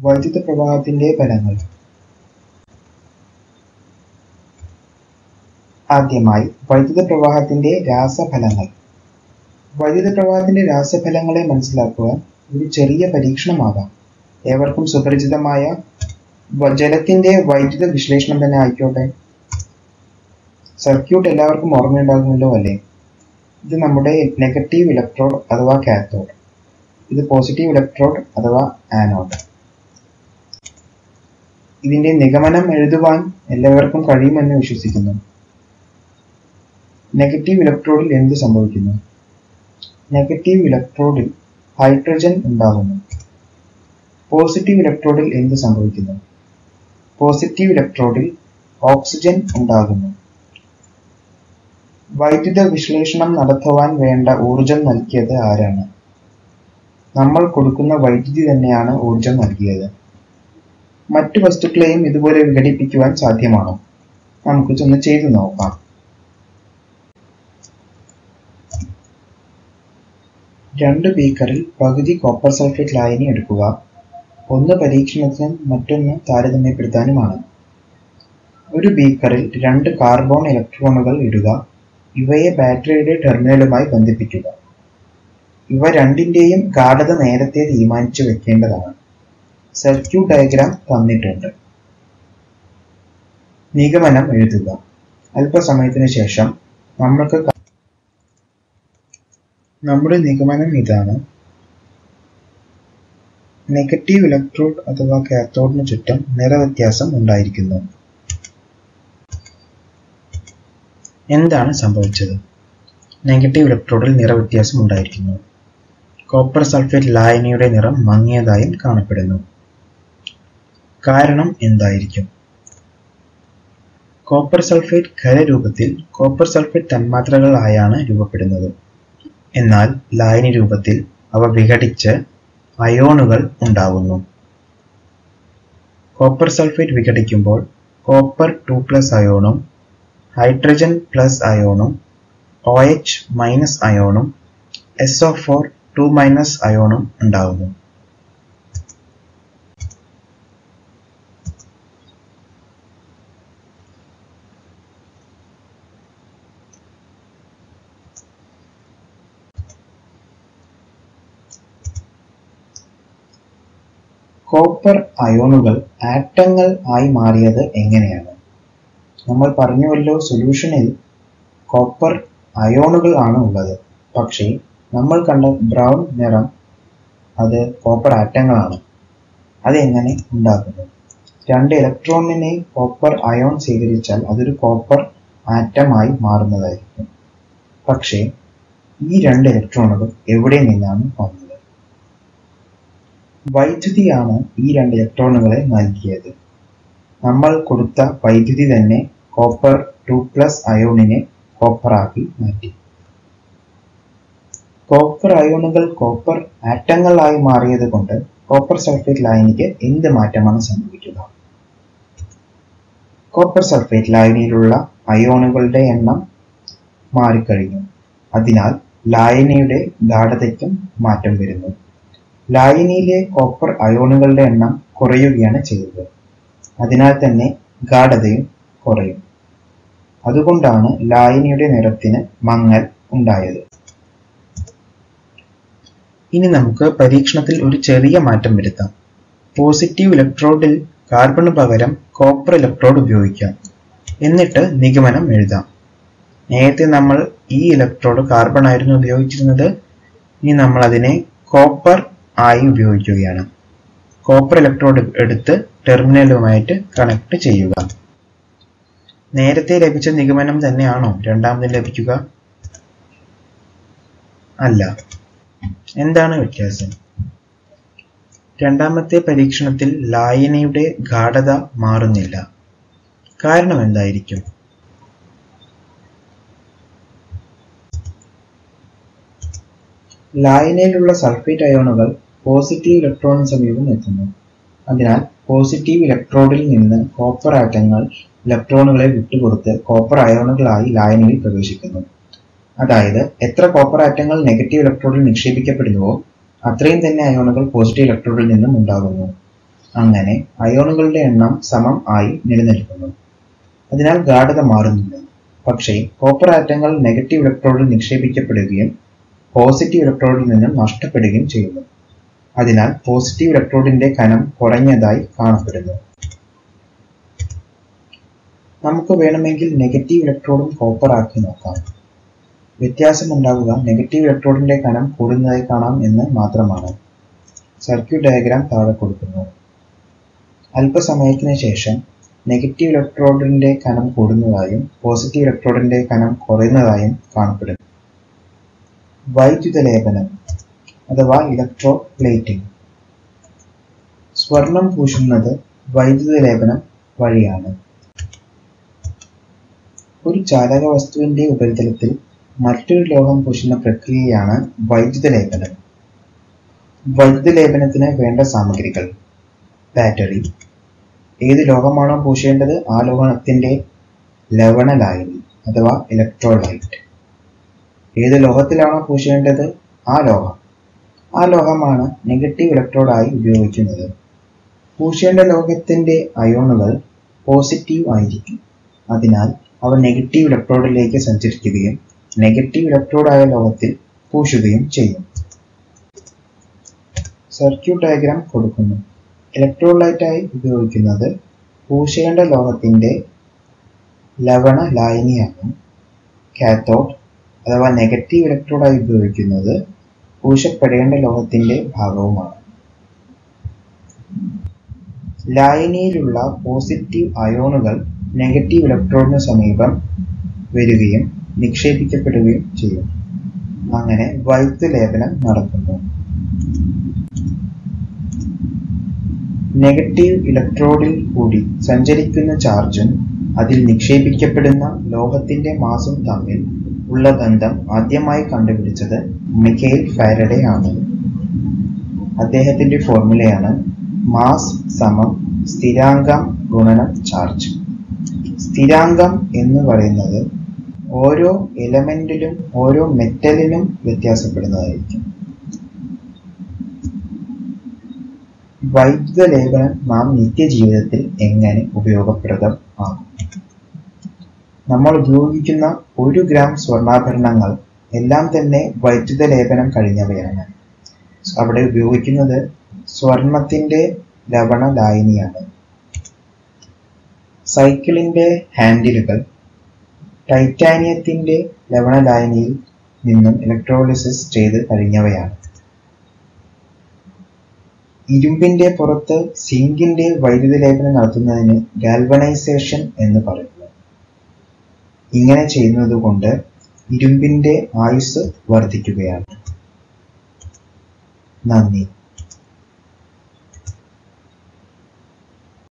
വൈദ്യുത പ്രവാഹത്തിന്റെ ഫലങ്ങൾ ആദ്യമായി വൈദ്യുത പ്രവാഹത്തിന്റെ രാസഫലങ്ങൾ വൈദ്യുത പ്രവാഹത്തിന്റെ രാസഫലങ്ങളെ മനസ്സിലാക്കുവാൻ ഒരു ചെറിയ പരീക്ഷണമാകാം ഏവർക്കും സുപരിചിതമായ വ- ജലത്തിന്റെ വൈദ്യുത വിശ്ലേഷണം തന്നെ ആയിക്കോട്ടെ സർക്യൂട്ട് എല്ലാവർക്കും ഓർമ്മയുണ്ടാകുമല്ലോ അല്ലേ ഇത് നമ്മുടെ നെഗറ്റീവ് ഇലക്ട്രോഡ് അഥവാ കാത്തോഡ് ഇത് പോസിറ്റീവ് ഇലക്ട്രോഡ് അഥവാ ആനോഡ് ഇതിന്റെ നിഗമനം എഴുതുവാൻ എല്ലാവർക്കും കഴിയുമെന്ന് വിശ്വസിക്കുന്നു നെഗറ്റീവ് ഇലക്ട്രോഡിൽ എന്ത് സംഭവിക്കുന്നു നെഗറ്റീവ് ഇലക്ട്രോഡിൽ ഹൈഡ്രജൻ ഉണ്ടാകുന്നു പോസിറ്റീവ് ഇലക്ട്രോഡിൽ എന്ത് സംഭവിക്കുന്നു പോസിറ്റീവ് ഇലക്ട്രോഡിൽ ഓക്സിജൻ ഉണ്ടാകുന്നു വൈദ്യുത വിശ്ലേഷണം നടത്തുവാൻ വേണ്ട ഊർജം നൽകിയത് ആരാണ് നമ്മൾ കൊടുക്കുന്ന വൈദ്യുതി തന്നെയാണ് ഊർജം നൽകിയത് മറ്റു വസ്തുക്കളെയും ഇതുപോലെ വിഘടിപ്പിക്കുവാൻ സാധ്യമാണോ നമുക്ക് ഒന്ന് ചെയ്തു നോക്കാം രണ്ട് ബീക്കറിൽ പകുതി കോപ്പർ സൾഫേറ്റ് ലായനി എടുക്കുക ഒന്ന് പരീക്ഷണത്തിനും മറ്റൊന്ന് താരതമ്യപ്പെടുത്താനുമാണ് ഒരു ബീക്കറിൽ രണ്ട് കാർബൺ ഇലക്ട്രോണുകൾ ഇടുക ഇവയെ ബാറ്ററിയുടെ ടെർമിനലുമായി ബന്ധിപ്പിക്കുക ഇവ രണ്ടിന്റെയും ഗാഢത നേരത്തെ തീരുമാനിച്ചു വെക്കേണ്ടതാണ് സർക്യൂട്ട് ഡയഗ്രാം തന്നിട്ടുണ്ട് നിഗമനം എഴുതുക അല്പസമയത്തിന് ശേഷം നമ്മൾക്ക് ക- നമ്മുടെ നിഗമനം ഇതാണ് നെഗറ്റീവ് ഇലക്ട്രോഡ് അഥവാ കാത്തോഡിന് ചുറ്റും നിറവ്യത്യാസം ഉണ്ടായിരിക്കുന്നു എന്താണ് സംഭവിച്ചത് നെഗറ്റീവ് ഇലക്ട്രോഡിൽ നിറവ്യത്യാസം ഉണ്ടായിരിക്കുന്നു കോപ്പർ സൾഫേറ്റ് ലായനിയുടെ നിറം മങ്ങിയതായും കാണപ്പെടുന്നു കാരണം എന്തായിരിക്കും കോപ്പർ സൾഫേറ്റ് ഖരരൂപത്തിൽ കോപ്പർ സൾഫേറ്റ് തന്മാത്രകളായാണ് രൂപപ്പെടുന്നത് എന്നാൽ ലായനി രൂപത്തിൽ അവ വിഘടിച്ച് അയോണുകൾ ഉണ്ടാകുന്നു കോപ്പർ സൾഫേറ്റ് വിഘടിക്കുമ്പോൾ കോപ്പർ ടു പ്ലസ് അയോണും ഹൈഡ്രജൻ പ്ലസ് അയോണും ഒ എച്ച് മൈനസ് അയോണും S O four two minus അയോണും ഉണ്ടാകുന്നു കോപ്പർ അയോണുകൾ ആറ്റങ്ങൾ ആയി മാറിയത് എങ്ങനെയാണ് നമ്മൾ പറഞ്ഞുവല്ലോ സൊല്യൂഷനിൽ കോപ്പർ അയോണുകൾ ആണ് ഉള്ളത് പക്ഷേ നമ്മൾ കണ്ട ബ്രൗൺ നിറം അത് കോപ്പർ ആറ്റങ്ങളാണ് അതെങ്ങനെ ഉണ്ടാകുന്നു രണ്ട് ഇലക്ട്രോണിനെ കോപ്പർ അയോൺ സ്വീകരിച്ചാൽ അതൊരു കോപ്പർ ആറ്റമായി മാറുന്നതായിരിക്കും പക്ഷേ ഈ രണ്ട് ഇലക്ട്രോണുകൾ എവിടെ നിന്നാണ് വന്നത് വൈദ്യുതിയാണ് ഈ രണ്ട് ഇലക്ട്രോണുകളെ നൽകിയത് നമ്മൾ കൊടുത്ത വൈദ്യുതി തന്നെ കോപ്പർ ടു പ്ലസ് അയോണിനെ കോപ്പറാക്കി മാറ്റി കോപ്പർ അയോണുകൾ കോപ്പർ ആറ്റങ്ങളായി മാറിയത് കൊണ്ട് കോപ്പർ സൾഫേറ്റ് ലായനിക്ക് എന്ത് മാറ്റമാണ് സംഭവിക്കുക കോപ്പർ സൾഫേറ്റ് ലായനിയിലുള്ള അയോണുകളുടെ എണ്ണം മാറിക്കഴിഞ്ഞു അതിനാൽ ലായനിയുടെ ഗാഠതയ്ക്കും മാറ്റം വരുന്നു ലായനിയിലെ കോപ്പർ അയോണുകളുടെ എണ്ണം കുറയുകയാണ് ചെയ്തത് അതിനാൽ തന്നെ ഗാഠതയും കുറയും അതുകൊണ്ടാണ് ലായനിയുടെ നിറത്തിന് മങ്ങൽ ഉണ്ടായത് ഇനി നമുക്ക് പരീക്ഷണത്തിൽ ഒരു ചെറിയ മാറ്റം വരുത്താം പോസിറ്റീവ് ഇലക്ട്രോഡിൽ കാർബണ് പകരം കോപ്പർ ഇലക്ട്രോഡ് ഉപയോഗിക്കാം എന്നിട്ട് നിഗമനം എഴുതാം നേരത്തെ നമ്മൾ ഈ ഇലക്ട്രോഡ് കാർബൺ ആയിരുന്നു ഉപയോഗിച്ചിരുന്നത് ഇനി നമ്മൾ അതിനെ കോപ്പർ ആയി ഉപയോഗിക്കുകയാണ് കോപ്പർ ഇലക്ട്രോഡ് എടുത്ത് ടെർമിനലുമായിട്ട് കണക്ട് ചെയ്യുക നേരത്തെ ലഭിച്ച നിഗമനം തന്നെയാണോ രണ്ടാമത് ലഭിക്കുക അല്ല എന്താണ് വ്യത്യാസം രണ്ടാമത്തെ പരീക്ഷണത്തിൽ ലായനിയുടെ ഗാഠത മാറുന്നില്ല കാരണം എന്തായിരിക്കും ലായനിയിലുള്ള സൾഫേറ്റ് അയോണുകൾ പോസിറ്റീവ് ഇലക്ട്രോണിന് സമീപം എത്തുന്നു അതിനാൽ പോസിറ്റീവ് ഇലക്ട്രോഡിൽ നിന്ന് കോപ്പർ ആറ്റങ്ങൾ ഇലക്ട്രോണുകളെ വിട്ടുകൊടുത്ത് കോപ്പർ അയോണുകളായി ലായനിയിൽ പ്രവേശിക്കുന്നു അതായത് എത്ര കോപ്പർ ആറ്റങ്ങൾ നെഗറ്റീവ് ഇലക്ട്രോഡിൽ നിക്ഷേപിക്കപ്പെടുന്നുവോ അത്രയും തന്നെ അയോണുകൾ പോസിറ്റീവ് ഇലക്ട്രോഡിൽ നിന്നും ഉണ്ടാകുന്നു അങ്ങനെ അയോണുകളുടെ എണ്ണം സമം ആയി നിലനിൽക്കുന്നു അതിനാൽ ഗാഠത മാറുന്നില്ല പക്ഷേ കോപ്പർ ആറ്റങ്ങൾ നെഗറ്റീവ് ഇലക്ട്രോഡിൽ നിക്ഷേപിക്കപ്പെടുകയും പോസിറ്റീവ് ഇലക്ട്രോഡിൽ നിന്നും നഷ്ടപ്പെടുകയും ചെയ്യുന്നു അതിനാൽ പോസിറ്റീവ് ഇലക്ട്രോഡിന്റെ കനം കുറഞ്ഞതായി കാണപ്പെടുന്നു നമുക്ക് വേണമെങ്കിൽ നെഗറ്റീവ് ഇലക്ട്രോഡും കോപ്പർ ആക്കി നോക്കാം വ്യത്യാസമുണ്ടാവുക നെഗറ്റീവ് ഇലക്ട്രോഡിന്റെ കനം കൂടുന്നതായി കാണാം എന്ന് മാത്രമാണ് സർക്യൂട്ട് ഡയഗ്രാം താഴെ കൊടുക്കുന്നു അല്പസമയത്തിന് ശേഷം നെഗറ്റീവ് ഇലക്ട്രോഡിന്റെ കനം കൂടുന്നതായും പോസിറ്റീവ് ഇലക്ട്രോഡിന്റെ കനം കുറയുന്നതായും കാണപ്പെടുന്നു വൈദ്യുത ലേപനം അഥവാ ഇലക്ട്രോ പ്ലേറ്റിംഗ് സ്വർണം പൂശുന്നത് വൈദ്യുത ലേപനം വഴിയാണ് ഒരു ചാലക വസ്തുവിന്റെ ഉപരിതലത്തിൽ മറ്റൊരു ലോഹം പൂശുന്ന പ്രക്രിയയാണ് വൈദ്യുത ലേപനം വൈദ്യുത ലേപനത്തിന് വേണ്ട സാമഗ്രികൾ ബാറ്ററി ഏത് ലോഹമാണോ പൂശേണ്ടത് ആ ലോഹത്തിന്റെ ലവണ ലായനി അഥവാ ഇലക്ട്രോലൈറ്റ് ഏത് ലോഹത്തിലാണോ പൂശേണ്ടത് ആ ലോഹം ആ ലോഹമാണ് നെഗറ്റീവ് ഇലക്ട്രോഡായി ഉപയോഗിക്കുന്നത് പൂശേണ്ട ലോഹത്തിന്റെ അയോണുകൾ പോസിറ്റീവ് ആയിരിക്കും അതിനാൽ അവ നെഗറ്റീവ് ഇലക്ട്രോഡിലേക്ക് സഞ്ചരിക്കുകയും നെഗറ്റീവ് ഇലക്ട്രോഡായ ലോഹത്തിൽ പൂശുകയും ചെയ്യും സർക്യൂട്ട് ഡയഗ്രാം കൊടുക്കുന്നു ഇലക്ട്രോലൈറ്റായി ഉപയോഗിക്കുന്നത് പൂശേണ്ട ലോഹത്തിന്റെ ലവണ ലായനിയാണ് കാത്തോഡ് അഥവാ നെഗറ്റീവ് ഇലക്ട്രോഡായി ഉപയോഗിക്കുന്നത് പൂശപ്പെടേണ്ട ലോഹത്തിന്റെ ഭാഗവുമാണ് ലായനിയിലുള്ള പോസിറ്റീവ് അയോണുകൾ നെഗറ്റീവ് ഇലക്ട്രോഡിന് സമീപം വരികയും നിക്ഷേപിക്കപ്പെടുകയും ചെയ്യും അങ്ങനെ വൈദ്യുത ലേപനം നടക്കുന്നു നെഗറ്റീവ് ഇലക്ട്രോഡിൽ കൂടി സഞ്ചരിക്കുന്ന ചാർജും അതിൽ നിക്ഷേപിക്കപ്പെടുന്ന ലോഹത്തിന്റെ മാസും തമ്മിൽ ഉള്ള ബന്ധം ആദ്യമായി കണ്ടുപിടിച്ചത് മിഖേൽ ഫാരഡെ ആണ് അദ്ദേഹത്തിന്റെ ഫോർമുലയാണ് മാസ് സമം സ്ഥിരാങ്കം ഗുണനം ചാർജ് സ്ഥിരാങ്കം എന്ന് പറയുന്നത് ഓരോ എലമെന്റിലും ഓരോ മെറ്റലിനും വ്യത്യാസപ്പെടുന്നതായിരിക്കും വൈദ്യുത ലേപനം നാം നിത്യജീവിതത്തിൽ എങ്ങനെ ഉപയോഗപ്രദം ആകും നമ്മൾ ഉപയോഗിക്കുന്ന ഒരു ഗ്രാം സ്വർണ്ണാഭരണങ്ങൾ എല്ലാം തന്നെ വൈദ്യുത ലേപനം കഴിഞ്ഞവയാണ് അവിടെ ഉപയോഗിക്കുന്നത് സ്വർണത്തിന്റെ ലവണ ലായനിയാണ് സൈക്കിളിന്റെ ഹാൻഡിലുകൾ ടൈറ്റാനിയത്തിന്റെ ലവണ ലായനിയിൽ നിന്നും ഇലക്ട്രോളിസിസ് ചെയ്ത് കഴിഞ്ഞവയാണ് ഇരുമ്പിന്റെ പുറത്ത് സിങ്കിന്റെ വൈദ്യുത ലേപനം നടത്തുന്നതിന് ഗാൽവനൈസേഷൻ എന്ന് പറയുന്നു ഇങ്ങനെ ചെയ്യുന്നത് കൊണ്ട് ഇരുമ്പിന്റെ ആയുസ് വർദ്ധിക്കുകയാണ് നന്ദി